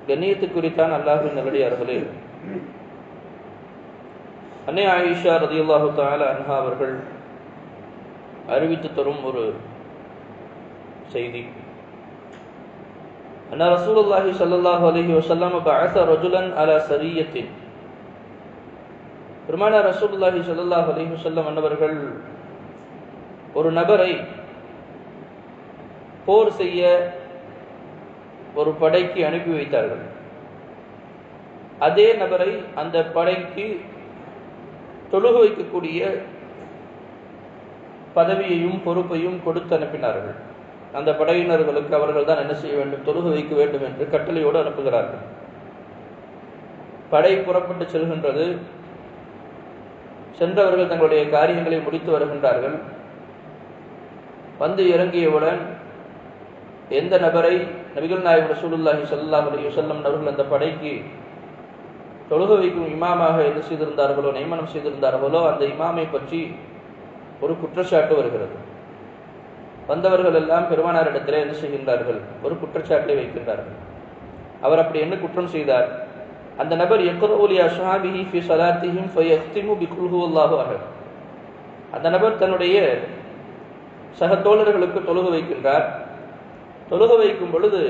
கண்ணியத்துக்குரித்தான் அல்லாஹின் நல்லடியார்களே அன்னை ஆயிஷா ரதியுல்லாஹு தால அன்ஹா அவர்கள் அறிவித்து தரும் ஒரு செய்தி அண்ணா ரசூலுல்லாஹி ஸல்லல்லாஹு அலைஹி வஸல்லம் பஅஸ ரஜுலன் அலா சரியத்தின் பெருமானா ரசூலுல்லாஹி ஸல்லல்லாஹு அலைஹி வஸல்லம் அன்னவர்கள் ஒரு நபரை போர் செய்ய ஒரு படைக்கு அனுப்பி வைத்தார்கள் அதே நபரை அந்த படைக்கு தொழுகு வைக்கக்கூடிய பதவியையும் பொறுப்பையும் கொடுத்து அனுப்பினார்கள் அந்த படையினர்களுக்கு அவர்கள் தான் என்ன செய்ய வேண்டும் தொழுகு வைக்க வேண்டும் என்று கட்டளையோடு அனுப்புகிறார்கள் படை புறப்பட்டு செல்கின்றது சென்றவர்கள் தங்களுடைய காரியங்களை முடித்து வருகின்றார்கள் வந்து இறங்கியவுடன் எந்த நபரை நபிகள் நாயகம் ரசூலுல்லாஹி ஸல்லல்லாஹு அலைஹி வஸல்லம் அவர்கள் அந்த படைக்கு தொழுக வைக்கும் இமாமாக என்ன செய்திருந்தார்களோ நியமனம் செய்திருந்தார்களோ அந்த இமாமை பற்றி ஒரு குற்றச்சாட்டு வருகிறது வந்தவர்கள் எல்லாம் பெருமானாரிடத்தில் என்ன செய்கின்றார்கள் ஒரு குற்றச்சாட்டை வைக்கின்றார்கள் அவர் அப்படி என்ன குற்றம் செய்தார் அந்த நபர் எக்ரூலி அஷாபிஹி ஃபி சலாத்திஹிம் ஃபயக்திமு பிகுல்ஹு அல்லாஹு அஹத் அந்த நபர் தன்னுடைய சக தோழர்களுக்கு தொழுக வைக்கின்றார் தொழுக வைக்கும் பொழுது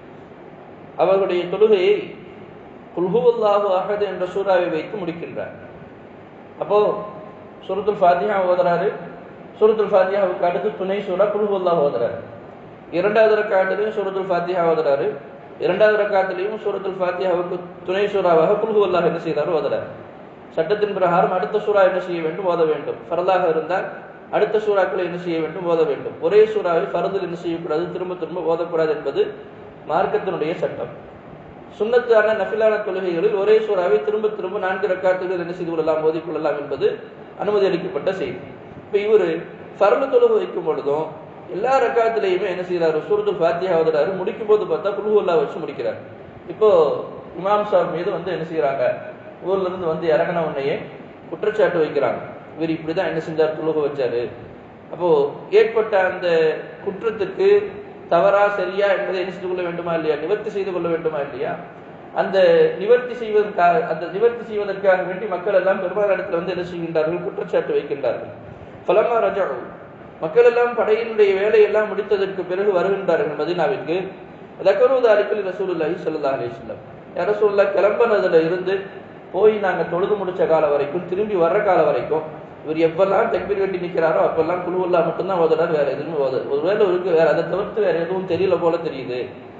அவர்களுடைய தொழுகையை குல்ஹுவல்லாஹு அஹத் என்ற சூறாவை வைத்து முடிக்கின்றார் அப்போ சுரத்துல் ஃபாத்தியா ஓதுறாரு சுரத்துல் ஃபாத்தியாவுக்கு அடுத்து துணை சூறா குல்ஹுவல்லாஹ் ஓதுறாரு இரண்டாவது ரக்காட்டிலையும் சூரத்துல் ஃபாத்தியா ஓதுறாரு இரண்டாவது ரக்காத்திலையும் சூரத்துல் ஃபாத்தியாவுக்கு துணை சூறாவாக குல்ஹுவல்லாஹ் என்ன செய்தார் ஓதுறாரு சட்டத்தின் பிரகாரம் அடுத்த சூறா என்ன செய்ய வேண்டும் ஓத வேண்டும் ஃபரலாக இருந்தால் அடுத்த சூறாக்களை என்ன செய்ய வேண்டும் ஓத வேண்டும் ஒரே சூறாவை ஃபரதில் என்ன செய்யக்கூடாது திரும்ப திரும்ப ஓதக்கூடாது என்பது மார்க்கத்தினுடைய சட்டம் சுண்ணத்தான நஃபிலான தொழுகைகளில் ஒரே சூறாவை திரும்ப திரும்ப நான்கு ரக்காத்துகள் என்ன செய்து கொள்ளலாம் ஓதிக்கொள்ளலாம் என்பது அனுமதி அளிக்கப்பட்ட செய்தி இப்போ இவர் ஃபர்லு தொழுகை வைக்கும் பொழுதும் எல்லா ரக்காத்திலையுமே என்ன செய்யறாரு சூரத்துல் ஃபாத்தியா ஓதுறாரு முடிக்கும் போது பார்த்தா குழுவல்லா வச்சு முடிக்கிறார் இப்போ இமாம் சாப் மீது வந்து என்ன செய்யறாங்க ஊர்ல இருந்து வந்து இறங்கின உடனேயே குற்றச்சாட்டு வைக்கிறாங்க இவர் இப்படிதான் என்ன செஞ்சார் தொழுக வச்சாரு அப்போ ஏற்பட்ட அந்த குற்றத்துக்கு தவறா சரியா என்பதை என்ன செய்து கொள்ள வேண்டுமா இல்லையா நிவர்த்தி செய்து கொள்ள வேண்டுமா இல்லையா அந்த நிவர்த்தி செய்வதற்காக அந்த நிவர்த்தி செய்வதற்காக வேண்டி மக்கள் எல்லாம் பெருமாள் இடத்துல வந்து என்ன செய்கின்றார்கள் குற்றச்சாட்டு வைக்கின்றார்கள் பலமா ரஜா மக்கள் எல்லாம் படையினுடைய வேலையெல்லாம் முடித்ததற்கு பிறகு வருகின்றார்கள் மதினாவிற்கு தக்கருவது அலிக்கல் ரசூலுல்லாஹி ஸல்லல்லாஹு அலைஹி வஸல்லம் யா ரசூலுல்லாஹ் கிளம்பினதுல இருந்து போய் நாங்க தொழுது முடிச்ச காலம் வரைக்கும் திரும்பி வர்ற காலம் வரைக்கும் இவர் எப்பெல்லாம் தக்பீர் கட்டி நிற்கிறாரோ அப்பெல்லாம் குழுவல்லா மட்டும்தான் ஓதுறாரு வேற எதுவுமே ஓத ஒருவேளை இருக்கு வேற அதை தவிர்த்து வேற எதுவும் தெரியல போல தெரியுது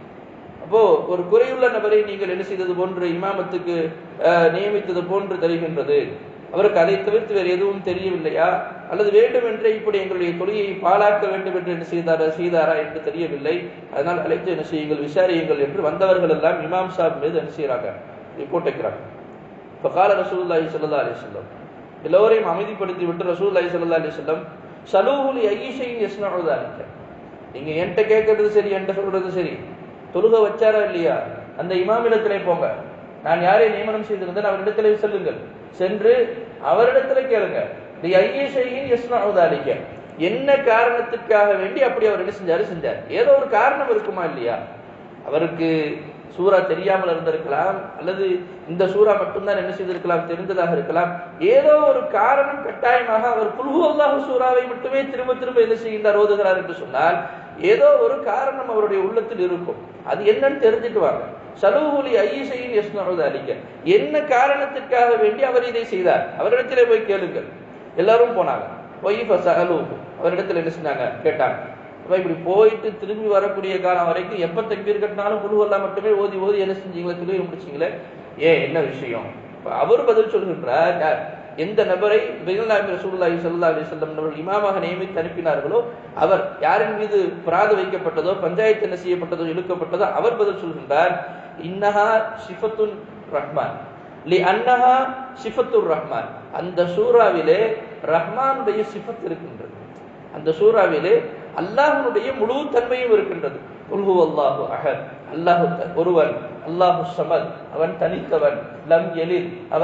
அப்போ ஒரு குறையுள்ள நபரை நீங்கள் என்ன செய்தது போன்று இமாமத்துக்கு நியமித்தது போன்று தெரிகின்றது அவருக்கு அதை தவிர்த்து வேறு எதுவும் தெரியவில்லையா அல்லது வேண்டும் என்றே இப்படி எங்களுடைய தொழிலை பாழாக்க வேண்டும் என்று என்ன செய்தாரா செய்தாரா என்று தெரியவில்லை அதனால் அழைத்து என்ன செய்யுங்கள் விசாரியுங்கள் என்று வந்தவர்கள் எல்லாம் இமாம் சாப் மீது என்ன செய்யறாங்க ரிப்போர்ட் வைக்கிறாங்க இப்போ கால ரசூல்லாஹி சல்லா அலி சொல்லம் எல்லோரையும் அமைதிப்படுத்தி விட்டு ரசூல்லாஹி சல்லா அலி சொல்லம் சலூஹுலி ஐஷையின் எஸ்னாவது அளிக்க நீங்க என்கிட்ட கேட்கறது சரி என்கிட்ட சொல்றது சரி தொழுக வச்சாரா இல்லையா அந்த இமாமிடத்திலே போங்க நான் யாரை நியமனம் செய்திருந்தேன் அவரிடத்திலே செல்லுங்கள் சென்று அவரிடத்துல கேளுங்க ஐயேஷையின் எஸ்னாவது அளிக்க என்ன காரணத்துக்காக வேண்டி அப்படி அவர் என்ன செஞ்சாரு செஞ்சார் ஏதோ ஒரு காரணம் இருக்குமா இல்லையா அவருக்கு சூறா தெரியாமல் இருந்திருக்கலாம் அல்லது இந்த சூறா மட்டும்தான் என்ன செய்திருக்கலாம் தெரிந்ததாக இருக்கலாம் ஏதோ ஒரு காரணம் கட்டாயமாக அவர் புல்ஹுல்லாஹு சூறாவை மட்டுமே திரும்ப திரும்ப என்ன செய்கின்றார் ஓதுகிறார் என்று சொன்னால் ஏதோ ஒரு காரணம் அவருடைய உள்ளத்தில் இருக்கும் அது என்னன்னு தெரிஞ்சுட்டு வாங்க சலூஹுலி ஐயசையின் யஸ்னோது அளிக்க என்ன காரணத்திற்காக வேண்டி அவர் இதை செய்தார் அவரிடத்திலே போய் கேளுங்கள் எல்லாரும் போனாங்க போய் அவரிடத்துல என்ன செஞ்சாங்க கேட்டாங்க அப்ப இப்படி போயிட்டு திரும்பி வரக்கூடிய காலம் வரைக்கும் எப்ப தக்பீர் கட்டினாலும் குழுவெல்லாம் மட்டுமே ஓதி ஓதி என்ன செஞ்சீங்களே திரும்பி முடிச்சீங்களே ஏன் என்ன விஷயம் அவர் பதில் சொல்கின்றார் எந்த நபரை பிகல்லாமி ரசூல்லாஹி சல்லா அலி சொல்லம் அவர்கள் இமாமாக நியமித்து அனுப்பினார்களோ அவர் யாரின் மீது பிராது வைக்கப்பட்டதோ பஞ்சாயத்து என்ன செய்யப்பட்டதோ இழுக்கப்பட்டதோ அவர் பதில் சொல்கின்றார் இன்னஹா ஷிஃபத்துன் ரஹ்மான் லி அன்னஹா ஷிஃபத்துர் ரஹ்மான் அந்த சூறாவிலே ரஹ்மானுடைய சிஃபத் இருக்கின்றது அந்த சூறாவிலே அல்லாஹனுடைய முழு தன்மையும் இருக்கின்றது உல்ஹு அல்லாஹு அஹத் அல்லாஹு ஒருவன் அல்லாஹு சமத் அவன் தனித்தவன் லம் எலில் அவன்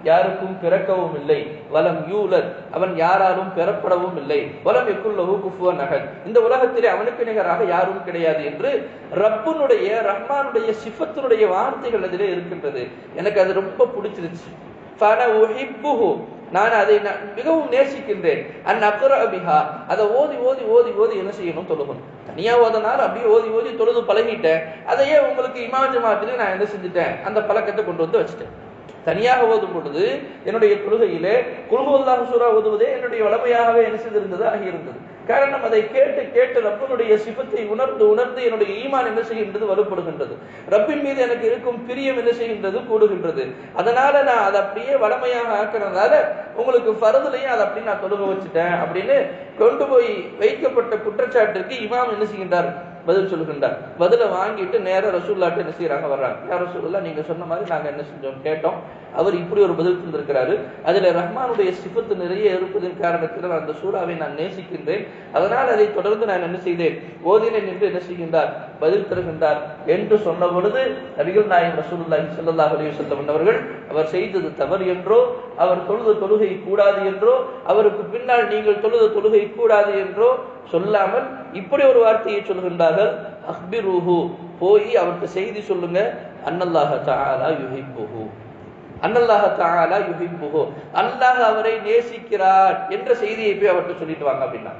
யாருக்கும் பிறக்கவும் இல்லை வலம் யூலத் அவன் யாராலும் பெறப்படவும் இல்லை வலம் எக்குல்லஹு குஃபுவன் நகல் இந்த உலகத்திலே அவனுக்கு நிகராக யாரும் கிடையாது என்று ரப்புனுடைய ரஹ்மானுடைய சிஃபத்தினுடைய வார்த்தைகள் அதிலே இருக்கின்றது எனக்கு அது ரொம்ப பிடிச்சிருச்சு ஃபன உஹிப்புஹு நான் அதை நான் மிகவும் நேசிக்கின்றேன் அன் அக்ர பிஹா அதை ஓதி ஓதி ஓதி ஓதி என்ன செய்யணும் தொழுகணும் தனியா ஓதனால அப்படியே ஓதி ஓதி தொழுது பழகிட்டேன் அதையே உங்களுக்கு இமாம் ஜமாத்திலே நான் என்ன செஞ்சுட்டேன் அந்த பழக்கத்தை கொண்டு வந்து வச்சுட்டேன் தனியாக ஓதும் பொழுது என்னுடைய தொழுகையிலே குழுகுல்லாஹ் சூரா ஓதுவதே என்னுடைய வளமையாகவே என்ன செய்திருந்தது ஆகியிருந்தது காரணம் அதை கேட்டு கேட்டு ரப்பனுடைய சிபத்தை உணர்ந்து உணர்ந்து என்னுடைய ஈமான் என்ன செய்கின்றது வலுப்படுகின்றது ரப்பின் மீது எனக்கு இருக்கும் பிரியம் என்ன செய்கின்றது கூடுகின்றது அதனால நான் அதை அப்படியே வளமையாக ஆக்குறதுனால உங்களுக்கு ஃபரதுலையும் அதை அப்படி நான் தொழுக வச்சுட்டேன் அப்படின்னு கொண்டு போய் வைக்கப்பட்ட குற்றச்சாட்டிற்கு இமாம் என்ன செய்கின்றார் பதில் சொல்லுகின்றார் பதில வாங்கிட்டு நேர ரசூல்லாட்டு என்ன செய்யறாங்க வர்றாங்க யார் ரசூல்லா நீங்க சொன்ன மாதிரி நாங்க என்ன செஞ்சோம் கேட்டோம் அவர் இப்படி ஒரு பதில் தந்திருக்கிறாரு அதுல ரஹ்மானுடைய சிபத்து நிறைய இருப்பதன் காரணத்தில் அந்த சூறாவை நான் நேசிக்கின்றேன் அதனால் அதை தொடர்ந்து நான் என்ன செய்தேன் ஓதினேன் என்று என்ன செய்கின்றார் பதில் தருகின்றார் என்று சொன்ன பொழுது நபிகள் நாயம் ரசூலுல்லாஹி ஸல்லல்லாஹு அலைஹி வஸல்லம் அவர்கள் அவர் செய்தது தவறு என்றோ அவர் தொழுத தொழுகை கூடாது என்றோ அவருக்கு பின்னால் நீங்கள் தொழுத தொழுகை கூடாது என்றோ சொல்லாமல் இப்படி ஒரு வார்த்தையை சொல்கின்றார்கள் அஹ்பிருஹு போய் அவருக்கு செய்தி சொல்லுங்க அன்னல்லாஹ தஆலா யுஹிப்புஹு அன்னல்லாஹ தஆலா யுஹிப்புஹு அல்லாஹ் அவரை நேசிக்கிறார் என்ற செய்தியை போய் அவர்கிட்ட சொல்லிட்டு வாங்க அப்படின்னா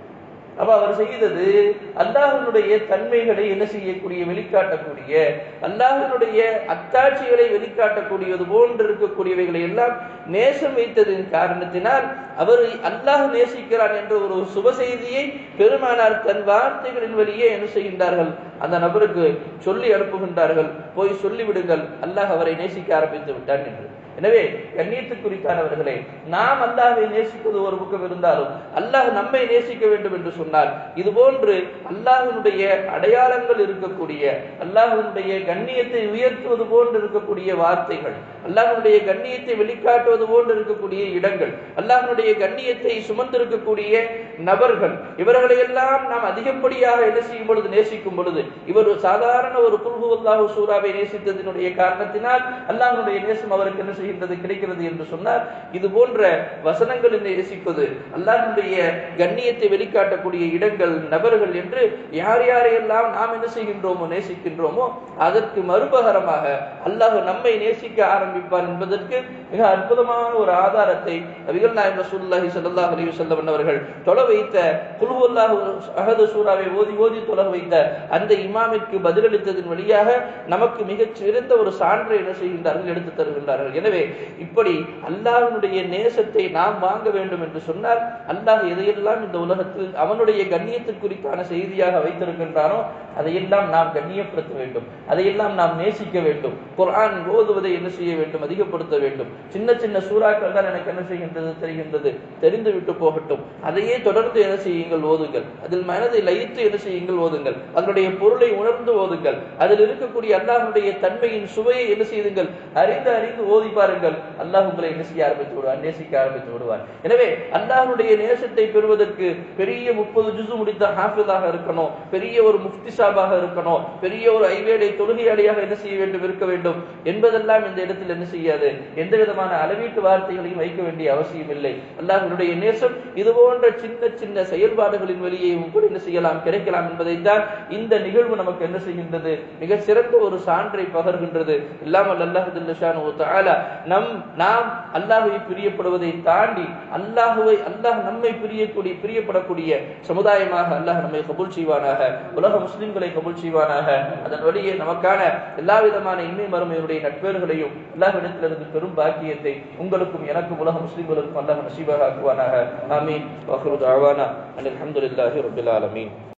அப்ப அவர் செய்தது அல்லாஹினுடைய தன்மைகளை என்ன செய்யக்கூடிய வெளிக்காட்டக்கூடிய அல்லாஹினுடைய அத்தாட்சிகளை வெளிக்காட்டக்கூடியது போன்று இருக்கக்கூடியவைகளை எல்லாம் நேசம் வைத்ததின் காரணத்தினால் அவர் அல்லாஹ் நேசிக்கிறான் என்ற ஒரு சுப செய்தியை பெருமானார் தன் வார்த்தைகளின் வழியே என்ன செய்கின்றார்கள் அந்த நபருக்கு சொல்லி அனுப்புகின்றார்கள் போய் சொல்லிவிடுங்கள் அல்லாஹ் அவரை நேசிக்க ஆரம்பித்து விட்டான் என்று எனவே கண்ணியத்துக்குரித்தானவர்களே நாம் அல்லாஹை நேசிப்பது ஒரு பக்கம் இருந்தாலும் அல்லாஹ் நம்மை நேசிக்க வேண்டும் என்று சொன்னால் இது போன்று அல்லாஹினுடைய அடையாளங்கள் இருக்கக்கூடிய அல்லாஹினுடைய கண்ணியத்தை உயர்த்துவது போன்று இருக்கக்கூடிய வார்த்தைகள் அல்லாஹினுடைய கண்ணியத்தை வெளிக்காட்டுவது போன்று இருக்கக்கூடிய இடங்கள் அல்லாஹினுடைய கண்ணியத்தை சுமந்திருக்கக்கூடிய நபர்கள் இவர்களை எல்லாம் நாம் அதிகப்படியாக என்ன செய்யும் பொழுது நேசிக்கும் பொழுது இவர் ஒரு சாதாரண ஒரு குல்ஹு அல்லாஹு சூறாவை நேசித்ததினுடைய காரணத்தினால் அல்லாஹினுடைய நேசம் அவருக்கு என்ன செய்கின்றது கிடைக்கிறது என்று சொன்னார் இது போன்ற வசனங்களை நேசிப்பது அல்லாஹினுடைய கண்ணியத்தை வெளிக்காட்டக்கூடிய இடங்கள் நபர்கள் என்று யார் யாரையெல்லாம் நாம் என்ன செய்கின்றோமோ நேசிக்கின்றோமோ அதற்கு மறுபகரமாக அல்லாஹ் நம்மை நேசிக்க ஆரம்பிப்பார் என்பதற்கு மிக அற்புதமான ஒரு ஆதாரத்தை நபிகள் நாயம் ரசூலுல்லாஹி ஸல்லல்லாஹு அலைஹி வஸல்லம் அவர்கள் தொழ வைத்த குல்ஹுல்லாஹு அஹது சூராவை ஓதி ஓதி தொழ வைத்த அந்த இமாமிற்கு பதிலளித்ததன் வழியாக நமக்கு மிகச் சிறந்த ஒரு சான்றை என்ன செய்கின்றார்கள் எடுத்து தருகின்றார்கள் எனவே இப்படி அல்லாஹ்வினுடைய நேசத்தை நாம் வாங்க வேண்டும் என்று சொன்னால் அல்லாஹ் எதையெல்லாம் இந்த உலகத்தில் அவனுடைய கண்ணியத்திற்குறித்தான செய்தியாக வைத்திருக்கின்றானோ அதையெல்லாம் நாம் கண்ணியப்படுத்த வேண்டும் அதையெல்லாம் நாம் நேசிக்க வேண்டும் குர்ஆன் ஓதுவதை என்ன செய்ய வேண்டும் அதிகப்படுத்த வேண்டும் சின்ன சின்ன சூறாக்கள் தான் எனக்கு என்ன செய்கின்றது தெரிகின்றது தெரிந்து விட்டு போகட்டும் அதையே தொடர்ந்து என்ன செய்யுங்கள் ஓதுங்கள் அதில் மனதை லயித்து என்ன செய்யுங்கள் ஓதுங்கள் அதனுடைய பொருளை உணர்ந்து ஓதுங்கள் அதில் இருக்கக்கூடிய அல்லாஹ்வுடைய தன்மையின் சுவையை என்ன செய்யுங்கள் அறிந்து அறிந்து ஓதி பாருங்கள் அல்லாஹ் உங்களை என்ன செய்ய ஆரம்பித்து விடுவார் நேசிக்க ஆரம்பித்து விடுவார் எனவே அல்லாஹ்வுடைய நேசத்தை பெறுவதற்கு பெரிய முப்பது ஜுசு முடித்த ஹாஃபிதாக இருக்கணும் பெரிய ஒரு முஃப்தி சாபாக இருக்கணும் பெரிய ஒரு ஐவேடை தொழுகையாளியாக என்ன செய்ய வேண்டும் இருக்க வேண்டும் என்பதெல்லாம் இந்த இடத்தில் என்ன செய்யாது எந்த விதமான அளவீட்டு வார்த்தைகளையும் வைக்க வேண்டிய அவசியம் இல்லை அல்லாஹ்வுடைய நேசம் இது போன்ற சின்ன சின்ன செயல்பாடுகளின் வழியையும் கூட என்ன செய்யலாம் கிடைக்கலாம் என்பதைத்தான் இந்த நிகழ்வு நமக்கு என்ன செய்கின்றது மிக சிறந்த ஒரு சான்றை பகர்கின்றது இல்லாமல் அல்லாஹ் நம் நாம் அல்லாஹுவை பிரியப்படுவதை தாண்டி அல்லாஹுவை அல்லாஹ் நம்மை பிரியக்கூடிய பிரியப்படக்கூடிய சமுதாயமாக அல்லாஹ் நம்மை கபூல் செய்வானாக உலக முஸ்லிம்களை கபூல் செய்வானாக அதன் வழியே நமக்கான எல்லா விதமான இன்மை மறுமையுடைய நட்பேறுகளையும் அல்லாஹ்விடத்திலிருந்து பெரும் பாக்கியத்தை உங்களுக்கும் எனக்கும் உலக முஸ்லிம்களுக்கும் அல்லாஹ் நசீபாக ஆக்குவானாக ஆமீன் வஹ்ரு தஅவானா அல்ஹம்துலில்லாஹி ரப்பில் ஆலமீன்